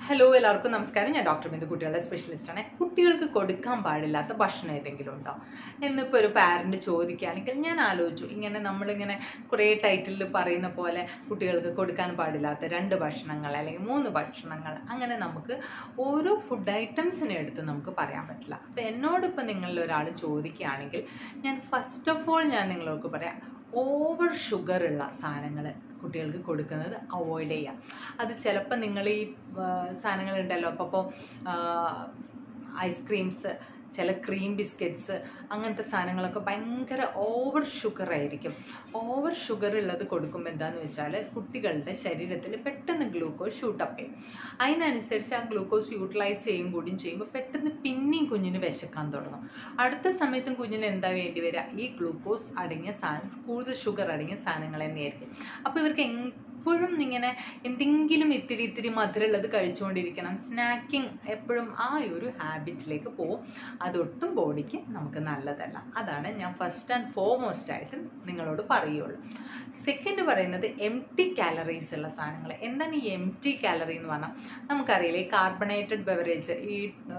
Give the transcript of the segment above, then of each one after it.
hello എല്ലാവർക്കും നമസ്കാരം ഞാൻ ഡോക്ടർ ബിന്ദു കുട്ടികളുടെ സ്പെഷ്യലിസ്റ്റാണ് കുട്ടികൾക്ക് കൊടുക്കാൻ പാടില്ലാത്ത ഭക്ഷണം ഏതെങ്കിലും ഉണ്ടോ എന്നിപ്പോൾ ഒരു പാരന്റ് ചോദിക്കുകയാണെങ്കിൽ ഞാൻ ആലോചിച്ചു ഇങ്ങനെ നമ്മളിങ്ങനെ കുറേ ടൈറ്റിലിൽ പറയുന്ന പോലെ കുട്ടികൾക്ക് കൊടുക്കാൻ പാടില്ലാത്ത രണ്ട് ഭക്ഷണങ്ങൾ അല്ലെങ്കിൽ മൂന്ന് ഭക്ഷണങ്ങൾ അങ്ങനെ നമുക്ക് ഓരോ ഫുഡ് ഐറ്റംസിനെ എടുത്ത് നമുക്ക് പറയാൻ പറ്റില്ല അപ്പോൾ എന്നോടിപ്പോൾ നിങ്ങളിൽ ഒരാൾ ചോദിക്കുകയാണെങ്കിൽ ഞാൻ ഫസ്റ്റ് ഓഫ് ഓൾ ഞാൻ നിങ്ങളോട് പറയാം ഓവർ ഷുഗർ ഉള്ള സാധനങ്ങൾ കുട്ടികൾക്ക് കൊടുക്കുന്നത് അവോയ്ഡ് ചെയ്യാം അത് ചിലപ്പോൾ നിങ്ങൾ ഈ സാധനങ്ങൾ ഉണ്ടല്ലോ അപ്പോൾ ഇപ്പോൾ ഐസ്ക്രീംസ് ചില ക്രീം ബിസ്ക്കറ്റ്സ് അങ്ങനത്തെ സാധനങ്ങളൊക്കെ ഭയങ്കര ഓവർ ഷുഗർ ആയിരിക്കും ഓവർ ഷുഗർ ഉള്ളത് കൊടുക്കുമ്പോൾ എന്താണെന്ന് വെച്ചാൽ കുട്ടികളുടെ ശരീരത്തിൽ പെട്ടെന്ന് ഗ്ലൂക്കോസ് ഷൂട്ടപ്പ് ചെയ്യും അതിനനുസരിച്ച് ആ ഗ്ലൂക്കോസ് യൂട്ടിലൈസ് ചെയ്യും കൂടിയും ചെയ്യുമ്പോൾ പെട്ടെന്ന് പിന്നെയും കുഞ്ഞിന് വിശക്കാൻ തുടങ്ങും അടുത്ത സമയത്തും കുഞ്ഞിന് എന്താ വേണ്ടി വരിക ഈ ഗ്ലൂക്കോസ് അടങ്ങിയ സാധനം കൂടുതൽ ഷുഗർ അടങ്ങിയ സാധനങ്ങൾ തന്നെയായിരിക്കും അപ്പോൾ ഇവർക്ക് എപ്പോഴും ഇങ്ങനെ എന്തെങ്കിലും ഇത്തിരി ഇത്തിരി മധുരമുള്ളത് കഴിച്ചുകൊണ്ടിരിക്കണം സ്നാക്കിംഗ് എപ്പോഴും ആ ഒരു ഹാബിറ്റിലേക്ക് പോകും അതൊട്ടും ബോഡിക്ക് നമുക്ക് നല്ലതല്ല അതാണ് ഞാൻ ഫസ്റ്റ് ആൻഡ് ഫോർമോസ്റ്റ് ആയിട്ട് നിങ്ങളോട് പറയുള്ളൂ സെക്കൻഡ് പറയുന്നത് എം ടി കാലറീസ് ഉള്ള സാധനങ്ങൾ എന്താണ് ഈ എം ടി കാലറി എന്ന് പറഞ്ഞാൽ നമുക്കറിയില്ലേ കാർബണേറ്റഡ് ബെവറേജ് ഈ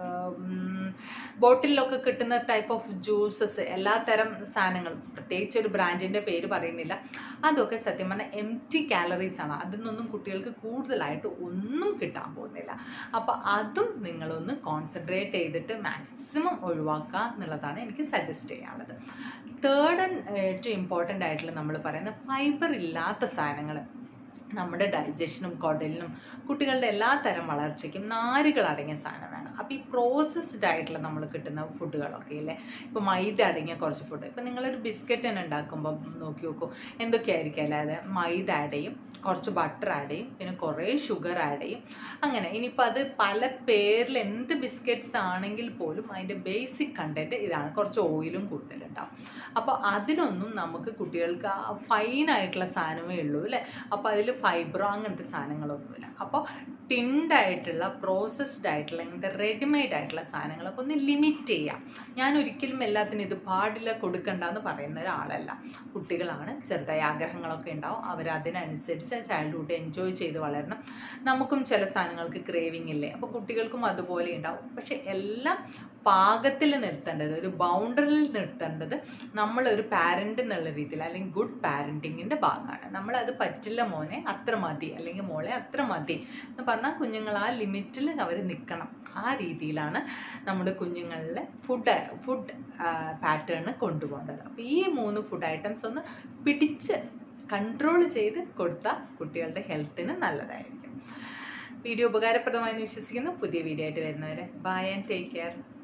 ബോട്ടിലൊക്കെ കിട്ടുന്ന ടൈപ്പ് ഓഫ് ജ്യൂസസ് എല്ലാ തരം സാധനങ്ങളും പ്രത്യേകിച്ച് ഒരു ബ്രാൻഡിൻ്റെ പേര് പറയുന്നില്ല അതൊക്കെ സത്യം പറഞ്ഞാൽ എം ടി കാലറീസ് ആണ് അതിൽ നിന്നൊന്നും കുട്ടികൾക്ക് കൂടുതലായിട്ട് ഒന്നും കിട്ടാൻ പോകുന്നില്ല അപ്പോൾ അതും നിങ്ങളൊന്ന് കോൺസെൻട്രേറ്റ് ചെയ്തിട്ട് മാക്സിമം ഒഴിവാക്കുക എന്നുള്ളതാണ് എനിക്ക് സജസ്റ്റ് ചെയ്യാനുള്ളത് തേർഡ് ആൻഡ് ഏറ്റവും ഇമ്പോർട്ടൻ്റ് ആയിട്ടുള്ള നമ്മൾ പറയുന്ന ഫൈബർ ഇല്ലാത്ത സാധനങ്ങൾ നമ്മുടെ ഡൈജഷനും കുടലിനും കുട്ടികളുടെ എല്ലാ തരം വളർച്ചയ്ക്കും നാരുകൾ അടങ്ങിയ സാധനം വേണം അപ്പോൾ ഈ പ്രോസസ്ഡ് ആയിട്ടുള്ള നമ്മൾ കിട്ടുന്ന ഫുഡുകളൊക്കെ ഇല്ലേ ഇപ്പോൾ മൈദ അടങ്ങിയ കുറച്ച് ഫുഡ് ഇപ്പോൾ നിങ്ങളൊരു ബിസ്ക്കറ്റ് തന്നെ ഉണ്ടാക്കുമ്പോൾ നോക്കി നോക്കൂ എന്തൊക്കെയായിരിക്കും അല്ലാതെ മൈദ ആഡ് ചെയ്യും കുറച്ച് ബട്ടർ ആഡ് ചെയ്യും പിന്നെ കുറേ ഷുഗർ ആഡ് ചെയ്യും അങ്ങനെ ഇനിയിപ്പോൾ അത് പല പേരിൽ എന്ത് ബിസ്ക്കറ്റ്സ് ആണെങ്കിൽ പോലും അതിൻ്റെ ബേസിക് കണ്ടൻറ്റ് ഇതാണ് കുറച്ച് ഓയിലും കൂടുതലുണ്ടാവും അപ്പോൾ അതിനൊന്നും നമുക്ക് കുട്ടികൾക്ക് ആ ഫൈനായിട്ടുള്ള സാധനമേ ഉള്ളൂ അല്ലേ അപ്പോൾ അതിൽ ഫൈബ്രോ അങ്ങനത്തെ സാധനങ്ങളൊന്നുമില്ല അപ്പോൾ ടിൻഡ് ആയിട്ടുള്ള പ്രോസസ്ഡ് ആയിട്ടുള്ള ഇങ്ങനത്തെ റെഡിമെയ്ഡ് ആയിട്ടുള്ള സാധനങ്ങളൊക്കെ ഒന്ന് ലിമിറ്റ് ചെയ്യാം ഞാൻ ഒരിക്കലും എല്ലാത്തിനും ഇത് പാടില്ല കൊടുക്കണ്ട എന്ന് പറയുന്ന ഒരാളല്ല കുട്ടികളാണ് ചെറുതായ ആഗ്രഹങ്ങളൊക്കെ ഉണ്ടാവും അവർ അതിനനുസരിച്ച് ചൈൽഡ്ഹുഡ് എൻജോയ് ചെയ്ത് വളരണം നമുക്കും ചില സാധനങ്ങൾക്ക് ക്രേവിങ് ഇല്ലേ അപ്പോൾ കുട്ടികൾക്കും അതുപോലെ ഉണ്ടാവും പക്ഷെ എല്ലാം പാകത്തിൽ നിർത്തേണ്ടത് ഒരു ബൗണ്ടറിയിൽ നിർത്തേണ്ടത് നമ്മളൊരു പാരൻ്റ് എന്നുള്ള രീതിയിൽ അല്ലെങ്കിൽ ഗുഡ് പാരൻറ്റിങ്ങിൻ്റെ ഭാഗമാണ് നമ്മളത് പറ്റില്ല മോനെ അത്ര മതി അല്ലെങ്കിൽ മോളെ അത്ര മതി എന്ന് പറഞ്ഞാൽ കുഞ്ഞുങ്ങൾ ആ ലിമിറ്റിൽ അവർ നിൽക്കണം ആ രീതിയിലാണ് നമ്മുടെ കുഞ്ഞുങ്ങളിലെ ഫുഡ് ഫുഡ് പാറ്റേൺ കൊണ്ടുപോകേണ്ടത് അപ്പോൾ ഈ മൂന്ന് ഫുഡ് ഐറ്റംസ് ഒന്ന് പിടിച്ച് കൺട്രോൾ ചെയ്ത് കൊടുത്താൽ കുട്ടികളുടെ ഹെൽത്തിന് നല്ലതായിരിക്കും വീഡിയോ ഉപകാരപ്രദമായി വിശ്വസിക്കുന്നു പുതിയ വീഡിയോ ആയിട്ട് വരുന്നവരെ ബൈ ആൻഡ് ടേക്ക് കെയർ